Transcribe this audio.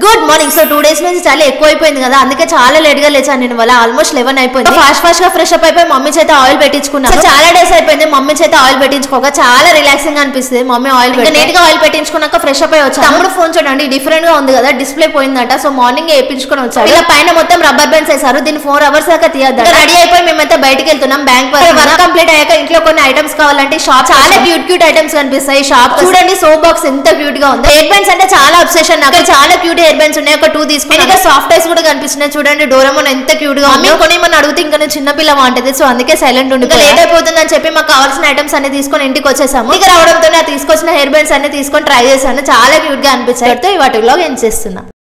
good morning so two days నుంచి చాలా ఎక్కువ అయిపోయింది కదా అందుకే చాలా లేట్ గా లేచాను నేను వల్ల ఆల్మోస్ట్ లెవెన్ అయిపోయింది ఫాస్ట్ ఫాస్ట్ గా ఫ్రెష్ అప్ అయిపోయి మమ్మీ చేత ఆయిల్ పెట్టించుకున్నాను So, చాలా డేస్ అయిపోయింది మమ్మీ చేత ఆయిల్ పెట్టించుకోక చాలా రిలాక్సింగ్ అనిపిస్తుంది మమ్మీ ఆయిల్ నీట్ గా ఆయిల్ పెట్టించుకున్నాక ఫ్రెష్ అప్ అయి వచ్చాను తమ్ముడు ఫోన్ చూడండి డిఫరెంట్ గా ఉంది కదా డిస్ప్లే పోయిందట సో మార్నింగ్ వేయించుకొని వచ్చాడు ఇలా పైన మొత్తం రబ్బర్ బ్యాండ్స్ వేసారు దీన్ని ఫోర్ అవర్స్ దాకా తీయద్దు రెడీ అయిపోయి మేమైతే బయటికి వెళ్తున్నాం బ్యాంక్ వర్క్ కంప్లీట్ అయ్యాక ఇంట్లో కొన్ని ఐటమ్స్ కావాలంటే షాప్ చాలా క్యూట్ క్యూట్ ఐటమ్స్ కనిపిస్తాయి షాప్ చూడండి సోప్ బాక్స్ ఎంత క్యూట్ గా ఉంది హెయిర్ బ్యాండ్స్ అంటే చాలా అబ్సెషన్ నాకు చాలా క్యూట్ హెయిర్ బ్యాండ్స్ ఉన్నాయి ఒక టూ తీసుకుని ఇంకా సాఫ్ట్ ఐస్ కూడా కనిపిస్తున్నాయి చూడండి డోరమోన్ ఎంత క్యూట్ గా ఉంది కొన్ని మన అడిగితే ఇంకా నేను చిన్న పిల్ల వాంటది సో అందుకే సైలెంట్ ఉండి లేట్ అయిపోతుంది అని చెప్పి మాకు కావాల్సిన ఐటమ్స్ అన్ని తీసుకొని ఇంటికి వచ్చేసాము ఇక్కడ రావడంతో తీసుకొచ్చిన హెయిర్ బ్యాండ్స్ అన్ని తీసుకొని ట్రై చేశాను చాలా క్యూట్ గా అనిపించాయి వాటిలో ఏం చేస్తున్నా